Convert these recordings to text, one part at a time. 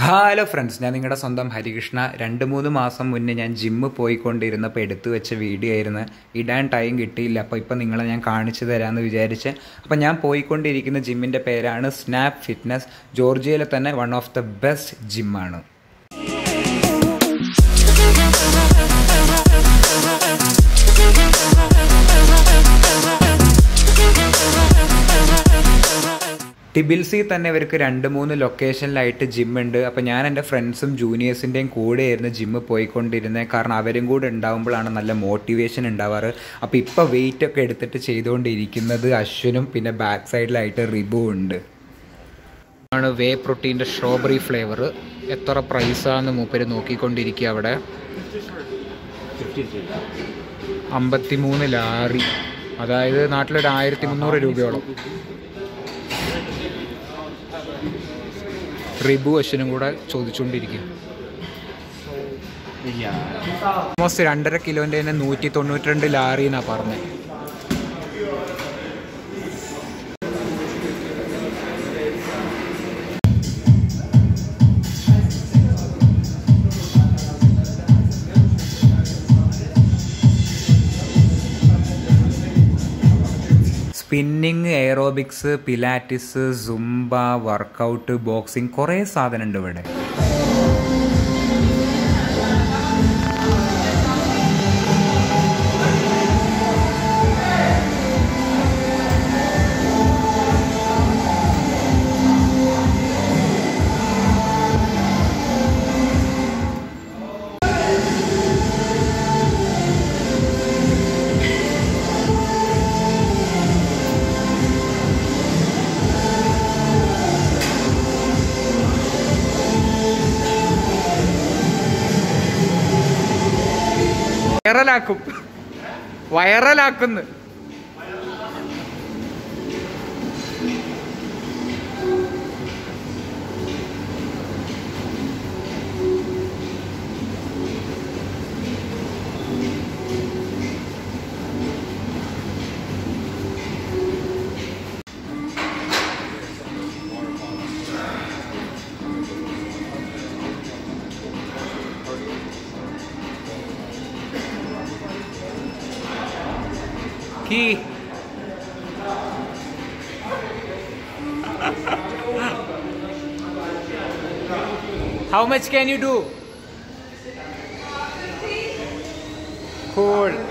Hello friends ഞാൻ നിങ്ങളുടെ സ്വന്തം ഹരികൃഷ്ണ രണ്ട് മൂന്ന് മാസം മുന്നേ ഞാൻ ജിമ്മ് പോയിക്കൊണ്ടിരുന്നപ്പോൾ എടുത്തു വെച്ച വീഡിയോ ആയിരുന്നു ഇടാൻ ടൈം കിട്ടിയില്ല അപ്പോൾ ഇപ്പോൾ നിങ്ങളെ ഞാൻ കാണിച്ചു തരാമെന്ന് വിചാരിച്ച് അപ്പോൾ ഞാൻ പോയിക്കൊണ്ടിരിക്കുന്ന ജിമ്മിൻ്റെ പേരാണ് സ്നാപ്പ് ഫിറ്റ്നസ് ജോർജിയയിലെ തന്നെ വൺ ഓഫ് ദ ബെസ്റ്റ് ജിമ്മാണ് ടിബിൽസി തന്നെ ഇവർക്ക് രണ്ട് മൂന്ന് ലൊക്കേഷനിലായിട്ട് ജിമ്മുണ്ട് അപ്പോൾ ഞാൻ എൻ്റെ ഫ്രണ്ട്സും ജൂനിയേഴ്സിൻ്റെയും കൂടെയായിരുന്നു ജിമ്മ് പോയിക്കൊണ്ടിരുന്നത് കാരണം അവരും കൂടെ ഉണ്ടാകുമ്പോഴാണ് നല്ല മോട്ടിവേഷൻ ഉണ്ടാവാറ് അപ്പോൾ ഇപ്പോൾ വെയിറ്റ് ഒക്കെ എടുത്തിട്ട് ചെയ്തുകൊണ്ടിരിക്കുന്നത് അശ്വിനും പിന്നെ ബാക്ക് സൈഡിലായിട്ട് റിബു ഉണ്ട് ആണ് വേ പ്രോട്ടീൻ്റെ സ്ട്രോബെറി ഫ്ലേവർ എത്ര പ്രൈസാന്ന് മൂപ്പര് നോക്കിക്കൊണ്ടിരിക്കുക അവിടെ അമ്പത്തിമൂന്ന് ലാറി അതായത് നാട്ടിലൊരു ആയിരത്തി മുന്നൂറ് രൂപയോളം റിബു അശ്വനും കൂടെ ചോദിച്ചുകൊണ്ടിരിക്കും ഓൾമോസ്റ്റ് രണ്ടര കിലോൻ്റെ തന്നെ നൂറ്റി തൊണ്ണൂറ്റി രണ്ട് ലാറി എന്നാണ് പറഞ്ഞത് spinning aerobics pilates zumba workout boxing കുറേ സാധനം ഉണ്ട് ഇവിടെ വൈറലാക്കും വൈറലാക്കുന്നു Key. How much can you do? Cool.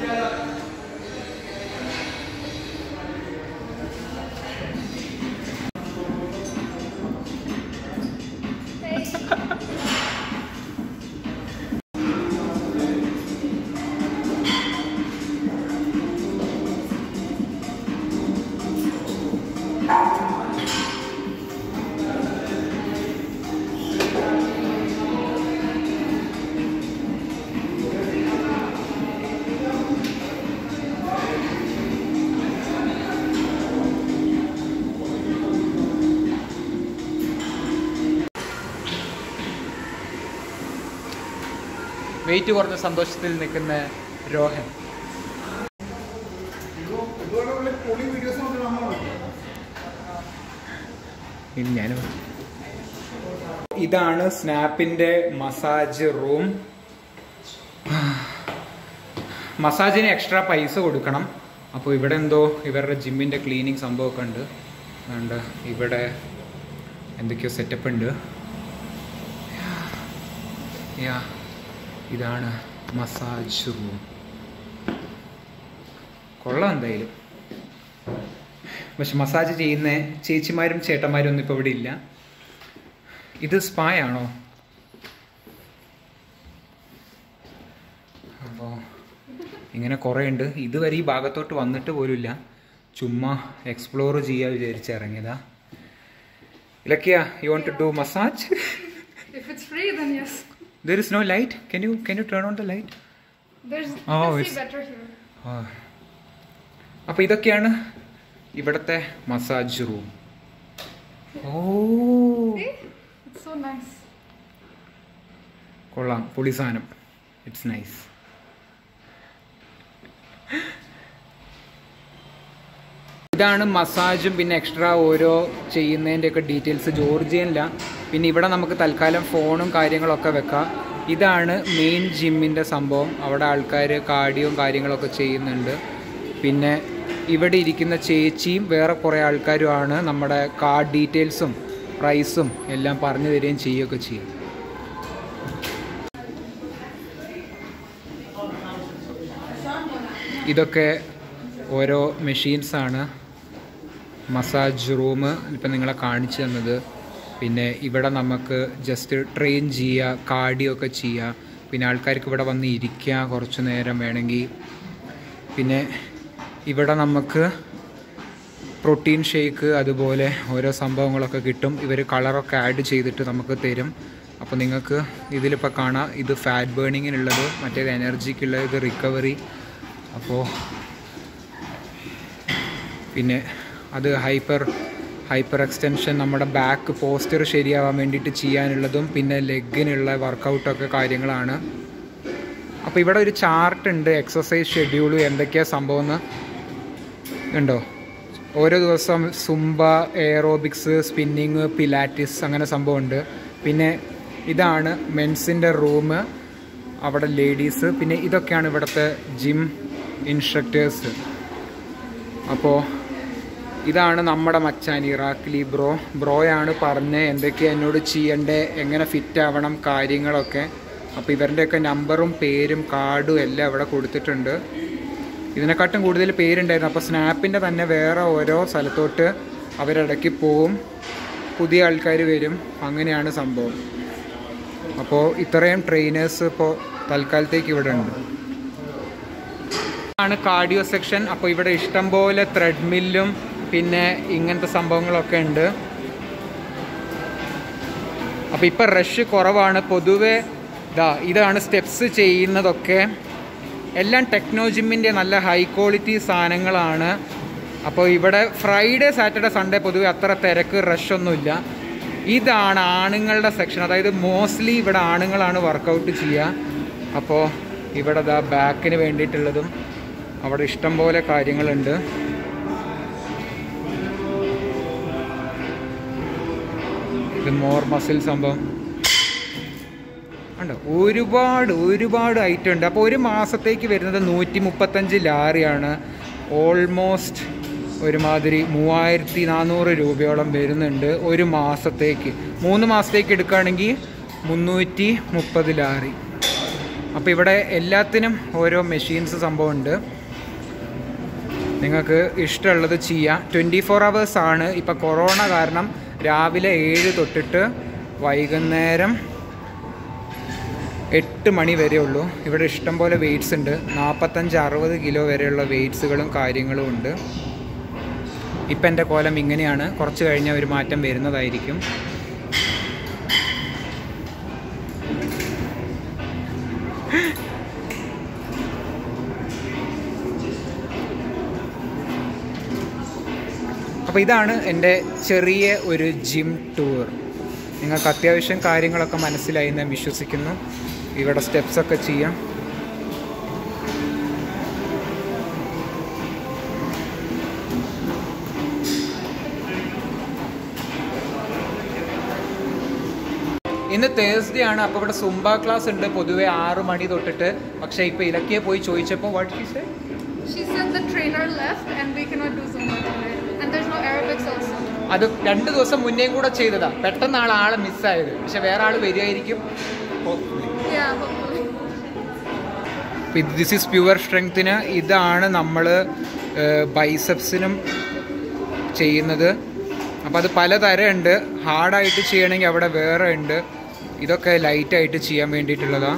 Weight കുറഞ്ഞ സന്തോഷത്തിൽ നിൽക്കുന്ന രോഹൻ ഇനി ഞാനും ഇതാണ് സ്നാപ്പിന്റെ മസാജ് റൂം മസാജിന് എക്സ്ട്രാ പൈസ കൊടുക്കണം അപ്പോൾ ഇവിടെ എന്തോ ഇവരുടെ ജിമ്മിൻ്റെ ക്ലീനിങ് സംഭവമൊക്കെ ഉണ്ട് അതുകൊണ്ട് ഇവിടെ എന്തൊക്കെയോ സെറ്റപ്പ് ഉണ്ട് യാ ഇതാണ് മസാജ് റൂം കൊള്ളാം എന്തായാലും പക്ഷെ മസാജ് ചെയ്യുന്ന ചേച്ചിമാരും ചേട്ടന്മാരും ഒന്നും ഇപ്പോൾ ഇവിടെ ഇല്ല ഇത് സ്പായാണോ അപ്പോൾ ഇങ്ങനെ കുറേ ഉണ്ട് ഇതുവരെ ഈ ഭാഗത്തോട്ട് വന്നിട്ട് പോലുമില്ല ചുമ്മാ എക്സ്പ്ലോർ ചെയ്യാൻ വിചാരിച്ച് ഇറങ്ങിയതാ Elakkiya you want to do massage If it's free, then yes. There is no light can you can you turn on the light There's Oh, you can it's- see better here. അപ്പോൾ ഇതൊക്കെയാണ് ഇവിടുത്തെ massage room oh See? It's so nice. കൊള്ളാം പൊളി സാധനം it's nice ഇതാണ് മസാജും പിന്നെ extra ഓരോ ചെയ്യുന്നതിൻ്റെ ഒക്കെ ഡീറ്റെയിൽസ് ജോർജിയനില പിന്നെ ഇവിടെ നമുക്ക് തൽക്കാലം ഫോണും കാര്യങ്ങളൊക്കെ വെക്കാം ഇതാണ് മെയിൻ ജിമ്മിൻ്റെ സംഭവം അവിടെ ആൾക്കാർ കാർഡിയും കാര്യങ്ങളൊക്കെ ചെയ്യുന്നുണ്ട് പിന്നെ ഇവിടെ ഇരിക്കുന്ന ചേച്ചിയും വേറെ കുറേ ആൾക്കാരുമാണ് നമ്മുടെ കാർഡ് ഡീറ്റെയിൽസും പ്രൈസും എല്ലാം പറഞ്ഞു തരികയും ചെയ്യുകയൊക്കെ ചെയ്യും ഇതൊക്കെ ഓരോ മെഷീൻസാണ് മസാജ് റൂം ഇപ്പം നിങ്ങളെ കാണിച്ചു തന്നത് പിന്നെ ഇവിടെ നമുക്ക് ജസ്റ്റ് ട്രെയിൻ ചെയ്യുക കാർഡിയോ ഒക്കെ ചെയ്യുക പിന്നെ ആൾക്കാർക്ക് ഇവിടെ വന്ന് ഇരിക്കുക കുറച്ച് നേരം വേണമെങ്കിൽ പിന്നെ ഇവിടെ നമുക്ക് പ്രോട്ടീൻ ഷേക്ക് അതുപോലെ ഓരോ സംഭവങ്ങളൊക്കെ കിട്ടും ഇവർ കളറൊക്കെ ആഡ് ചെയ്തിട്ട് നമുക്ക് തരും അപ്പോൾ നിങ്ങൾക്ക് ഇതിലിപ്പോൾ കാണാം ഇത് ഫാറ്റ് ബേണിങ്ങിനുള്ളത് മറ്റേത് എനർജിക്കുള്ളത് ഇത് റിക്കവറി അപ്പോൾ പിന്നെ അത് ഹൈപ്പർ ഹൈപ്പർ എക്സ്റ്റൻഷൻ നമ്മുടെ ബാക്ക് പോസ്റ്റർ ശരിയാവാൻ വേണ്ടിയിട്ട് ചെയ്യാനുള്ളതും പിന്നെ ലെഗിനുള്ള വർക്കൗട്ടൊക്കെ കാര്യങ്ങളാണ് അപ്പോൾ ഇവിടെ ഒരു ചാർട്ട് ഉണ്ട് എക്സസൈസ് ഷെഡ്യൂൾ എന്തൊക്കെയാ സംഭവം എന്ന് ഉണ്ടോ ഓരോ ദിവസം സുംബ എയറോബിക്സ് സ്പിന്നിങ് പിലാറ്റിസ് അങ്ങനെ സംഭവമുണ്ട് പിന്നെ ഇതാണ് മെൻസിൻ്റെ റൂം അവിടെ ലേഡീസ് പിന്നെ ഇതൊക്കെയാണ് ഇവിടുത്തെ ജിം ഇൻസ്ട്രക്ടേഴ്സ് അപ്പോൾ ഇതാണ് നമ്മുടെ മച്ചാൻ ഇറാഖ്ലി ബ്രോ ബ്രോയാണ് പറഞ്ഞ് എന്തൊക്കെയാണ് എന്നോട് ചെയ്യണ്ടേ എങ്ങനെ ഫിറ്റ് ആവണം കാര്യങ്ങളൊക്കെ അപ്പോൾ ഇവരുടെയൊക്കെ നമ്പറും പേരും കാർഡും എല്ലാം ഇവിടെ കൊടുത്തിട്ടുണ്ട് ഇതിനെക്കാട്ടും കൂടുതൽ പേരുണ്ടായിരുന്നു അപ്പോൾ സ്നാപ്പിൻ്റെ തന്നെ വേറെ ഓരോ സ്ഥലത്തോട്ട് അവരിടയ്ക്ക് പോവും പുതിയ ആൾക്കാർ വരും അങ്ങനെയാണ് സംഭവം അപ്പോൾ ഇത്രയും ട്രെയിനേഴ്സ് ഇപ്പോൾ തൽക്കാലത്തേക്ക് ഇവിടെ ഉണ്ട് ആണ് കാർഡിയോ സെക്ഷൻ അപ്പോൾ ഇവിടെ ഇഷ്ടംപോലെ ത്രെഡ്മില്ലും പിന്നെ ഇങ്ങനത്തെ സംഭവങ്ങളൊക്കെ ഉണ്ട് അപ്പോൾ ഇപ്പം റഷ് കുറവാണ് പൊതുവെ ഇതാ ഇതാണ് സ്റ്റെപ്സ് ചെയ്യുന്നതൊക്കെ എല്ലാം ടെക്നോ ജിമ്മിൻ്റെ നല്ല ഹൈ ക്വാളിറ്റി സാധനങ്ങളാണ് അപ്പോൾ ഇവിടെ ഫ്രൈഡേ സാറ്റർഡേ സൺഡേ പൊതുവെ അത്ര തിരക്ക് റഷ് ഒന്നുമില്ല ഇതാണ് ആണുങ്ങളുടെ സെക്ഷൻ അതായത് മോസ്റ്റ്ലി ഇവിടെ ആണുങ്ങളാണ് വർക്കൗട്ട് ചെയ്യുക അപ്പോൾ ഇവിടെ ദാ ബാക്കിന് വേണ്ടിയിട്ടുള്ളതും അവിടെ ഇഷ്ടം പോലെ കാര്യങ്ങളുണ്ട് ഇത് മോർ മസിൽ സംഭവം ഉണ്ട് ഒരുപാട് ഒരുപാട് ഐറ്റം ഉണ്ട് അപ്പോൾ ഒരു മാസത്തേക്ക് വരുന്നത് നൂറ്റി മുപ്പത്തഞ്ച് ലാറിയാണ് ഓൾമോസ്റ്റ് ഒരുമാതിരി മൂവായിരത്തി നാനൂറ് രൂപയോളം വരുന്നുണ്ട് ഒരു മാസത്തേക്ക് മൂന്ന് മാസത്തേക്ക് എടുക്കുകയാണെങ്കിൽ മുന്നൂറ്റി മുപ്പത് ലാറി അപ്പോൾ ഇവിടെ എല്ലാത്തിനും ഓരോ മെഷീൻസ് സംഭവമുണ്ട് നിങ്ങൾക്ക് ഇഷ്ടമുള്ളത് ചെയ്യാം ട്വൻറ്റി ഫോർ അവേഴ്സ് ആണ് ഇപ്പോൾ കൊറോണ കാരണം രാവിലെ ഏഴ് തൊട്ടിട്ട് വൈകുന്നേരം എട്ട് മണി വരെ ഉള്ളൂ ഇവിടെ ഇഷ്ടം പോലെ വെയ്റ്റ്സ് ഉണ്ട് നാൽപ്പത്തഞ്ച് അറുപത് കിലോ വരെയുള്ള വെയ്റ്റ്സുകളും കാര്യങ്ങളും ഉണ്ട് ഇപ്പം എൻ്റെ കോലം ഇങ്ങനെയാണ് കുറച്ച് കഴിഞ്ഞാൽ ഒരു മാറ്റം വരുന്നതായിരിക്കും അപ്പോൾ ഇതാണ് എൻ്റെ ചെറിയ ഒരു ജിം ടൂർ നിങ്ങൾക്ക് അത്യാവശ്യം കാര്യങ്ങളൊക്കെ മനസ്സിലായി എന്ന് ഞാൻ വിശ്വസിക്കുന്നു ഇവിടെ സ്റ്റെപ്സൊക്കെ ചെയ്യാം ഇന്ന് തേഴ്സ്ഡേ ആണ് അപ്പോൾ ഇവിടെ സുംബ ക്ലാസ് ഉണ്ട് പൊതുവെ ആറ് മണി തൊട്ടിട്ട് പക്ഷേ ഇപ്പോൾ ഇലക്കിയെ പോയി ചോദിച്ചപ്പോൾ what she say She said the trainer left and we cannot do Zumba today. And there's no aerobics also. അത് രണ്ട് ദിവസം മുന്നേയും കൂടെ ചെയ്തതാ പെട്ടെന്നാണ് ആളെ മിസ്സായത് പക്ഷെ വേറെ ആൾ വരികയായിരിക്കും Yeah, hopefully. This is pure സ്ട്രെങ്ത്തിന് ഇതാണ് നമ്മൾ ബൈസെപ്സിനും ചെയ്യുന്നത് അപ്പോൾ അത് പലതരം ഉണ്ട് ഹാർഡായിട്ട് ചെയ്യണമെങ്കിൽ അവിടെ വേറെ ഉണ്ട് ഇതൊക്കെ ലൈറ്റായിട്ട് ചെയ്യാൻ വേണ്ടിയിട്ടുള്ളതാ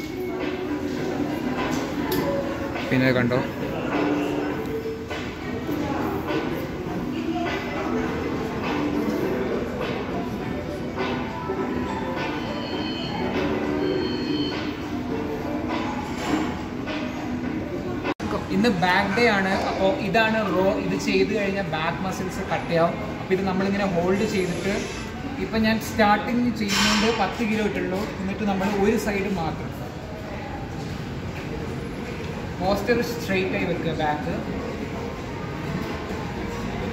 പിന്നെ കണ്ടോ ഇന്ന് ബാക്ക് ഡേ ആണ് അപ്പോൾ ഇതാണ് റോ ഇത് ചെയ്ത് കഴിഞ്ഞാൽ ബാക്ക് മസിൽസ് കട്ട് ചെയ്യാവും അപ്പോൾ ഇത് നമ്മളിങ്ങനെ ഹോൾഡ് ചെയ്തിട്ട് ഇപ്പം ഞാൻ സ്റ്റാർട്ടിങ് ചെയ്യുന്നുണ്ട് പത്ത് കിലോ ഇട്ടുള്ളൂ എന്നിട്ട് നമ്മൾ ഒരു സൈഡ് മാത്രം പോസ്റ്റർ സ്ട്രെയിറ്റ് ആയി വെക്കുക ബാക്ക്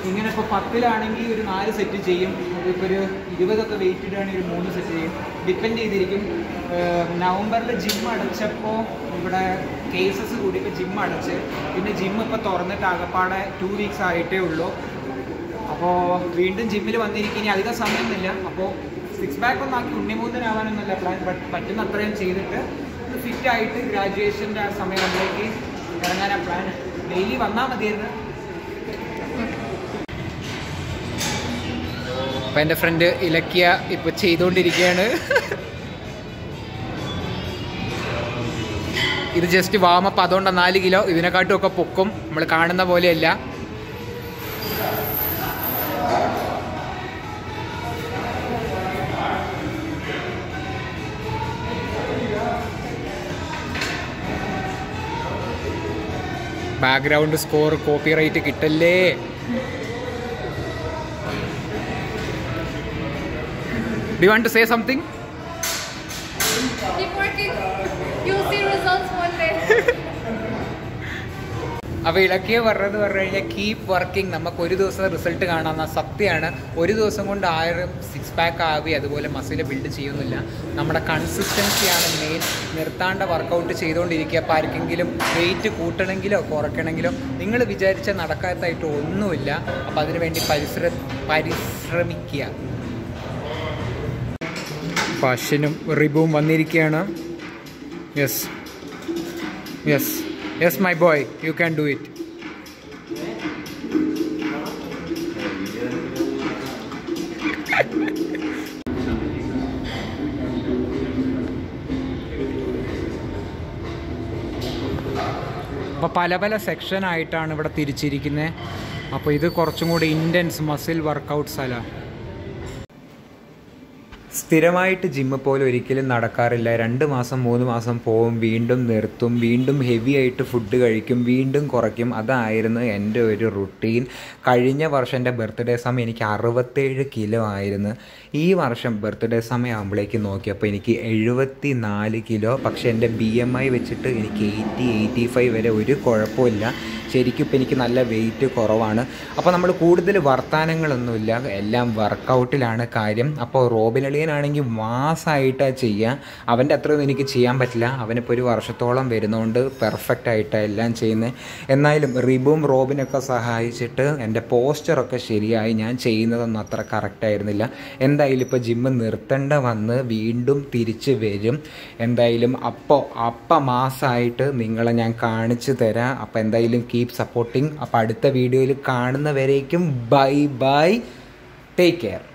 ഇങ്ങനെ ഇപ്പോൾ പത്തിലാണെങ്കിൽ ഒരു നാല് സെറ്റ് ചെയ്യും അതിപ്പോൾ ഒരു ഇരുപതൊക്കെ വെയിറ്റ് ഇടുകയാണെങ്കിൽ ഒരു മൂന്ന് സെറ്റ് ചെയ്യും ഡിപ്പെൻഡ് ചെയ്തിരിക്കും നവംബറിൽ ജിം അടച്ചപ്പോൾ ഇവിടെ കേസസ് കൂടി ഇപ്പോൾ ജിം അടച്ച് പിന്നെ ജിം ഇപ്പോൾ തുറന്നിട്ട് ആകപ്പാടെ ടു വീക്സ് ആയിട്ടേ ഉള്ളൂ അപ്പോൾ വീണ്ടും ജിമ്മിൽ വന്നിരിക്കും ഇനി അധികം സമയമൊന്നുമില്ല അപ്പോൾ സിക്സ് പാക്ക് ഒന്നും ആക്കി ഉണ്ണിമൂന്തനാവാനൊന്നുമല്ല പ്ലാൻ ബട്ട് പറ്റുന്ന അത്രയും ചെയ്തിട്ട് ഫിറ്റ് ആയിട്ട് ഗ്രാജുവേഷൻ്റെ ആ സമയങ്ങളിലേക്ക് ഇറങ്ങാനാണ് പ്ലാൻ ഡെയിലി വന്നാൽ മതിയായിരുന്നു അപ്പം എൻ്റെ ഫ്രണ്ട് ഇലക്കിയ ഇപ്പോൾ ചെയ്തുകൊണ്ടിരിക്കുകയാണ് ഇത് ജസ്റ്റ് വാമപ്പ് അതുകൊണ്ട് നാല് കിലോ ഇതിനെക്കാട്ടും ഒക്കെ പൊക്കും നമ്മൾ കാണുന്ന പോലെയല്ല ബാക്ക്ഗ്രൗണ്ട് സ്കോർ കോപ്പി റൈറ്റ് കിട്ടല്ലേ do want to say something Keep working. You'll see results one day. അപ്പോൾ ഇളക്കിയ പറഞ്ഞത് പറഞ്ഞു കഴിഞ്ഞാൽ കീപ്പ് വർക്കിംഗ് നമുക്ക് ഒരു ദിവസം റിസൾട്ട് കാണാമെന്ന സത്യമാണ് ഒരു ദിവസം കൊണ്ട് ആയിരം സിക്സ് പാക്ക് ആവി അതുപോലെ മസിൽ ബിൽഡ് ചെയ്യുന്നില്ല നമ്മുടെ കൺസിസ്റ്റൻസിയാണ് മെയിൻ നിർത്താണ്ട വർക്കൗട്ട് ചെയ്തുകൊണ്ടിരിക്കുക അപ്പോൾ ആർക്കെങ്കിലും വെയിറ്റ് കൂട്ടണമെങ്കിലോ കുറയ്ക്കണമെങ്കിലോ നിങ്ങൾ വിചാരിച്ച നടക്കാത്തായിട്ട് ഒന്നുമില്ല അപ്പോൾ അതിനുവേണ്ടി പരിശ്ര പരിശ്രമിക്കുക പശനും റിബുവും വന്നിരിക്കുകയാണ് yes yes yes my boy you can do it അപ്പോൾ പല പല സെക്ഷൻ ആയിട്ടാണ് ഇവിടെ തിരിച്ചിരിക്കുന്നത് അപ്പോൾ ഇത് കുറച്ചും കൂടി ഇൻറ്റൻസ് മസിൽ വർക്കൗട്ട്സ് അല്ല സ്ഥിരമായിട്ട് ജിമ്മ് പോലും ഒരിക്കലും നടക്കാറില്ല രണ്ട് മാസം മൂന്ന് മാസം പോവും വീണ്ടും നിർത്തും വീണ്ടും ഹെവി ആയിട്ട് ഫുഡ് കഴിക്കും വീണ്ടും കുറയ്ക്കും അതായിരുന്നു എൻ്റെ ഒരു റുട്ടീൻ കഴിഞ്ഞ വർഷം എൻ്റെ ബർത്ത്ഡേ സമയം എനിക്ക് അറുപത്തേഴ് കിലോ ആയിരുന്നു ഈ വർഷം ബർത്ത്ഡേ സമയം ആകുമ്പോഴേക്ക് നോക്കിയപ്പോൾ എനിക്ക് എഴുപത്തി നാല് കിലോ പക്ഷേ എൻ്റെ ബി എം ഐ വെച്ചിട്ട് എനിക്ക് എയ്റ്റി എയ്റ്റി ഫൈവ് വരെ ഒരു കുഴപ്പമില്ല ശരിക്കും ഇപ്പം എനിക്ക് നല്ല വെയിറ്റ് കുറവാണ് അപ്പോൾ നമ്മൾ കൂടുതൽ വർത്തമാനങ്ങളൊന്നുമില്ല എല്ലാം വർക്കൗട്ടിലാണ് കാര്യം അപ്പോൾ റോബിനളിയനാണെങ്കിൽ മാസമായിട്ടാണ് ചെയ്യുക അവൻ്റെ അത്രയൊന്നും എനിക്ക് ചെയ്യാൻ പറ്റില്ല അവനിപ്പോൾ ഒരു വർഷത്തോളം വരുന്നതുകൊണ്ട് പെർഫെക്റ്റ് ആയിട്ടാണ് എല്ലാം ചെയ്യുന്നത് എന്നാലും റിബും റോബിനൊക്കെ സഹായിച്ചിട്ട് എൻ്റെ പോസ്റ്ററൊക്കെ ശരിയായി ഞാൻ ചെയ്യുന്നതൊന്നും അത്ര കറക്റ്റ് ആയിരുന്നില്ല എന്തായാലും ഇപ്പോൾ ജിമ്മ് നിർത്തേണ്ട വന്ന് വീണ്ടും തിരിച്ച് വരും എന്തായാലും അപ്പോൾ അപ്പം മാസമായിട്ട് നിങ്ങളെ ഞാൻ കാണിച്ചു തരാം അപ്പോൾ എന്തായാലും കീപ് സപ്പോർട്ടിങ് അപ്പോൾ അടുത്ത വീഡിയോയിൽ കാണുന്നവരേക്കും ബൈ ബൈ ടേക്ക് കെയർ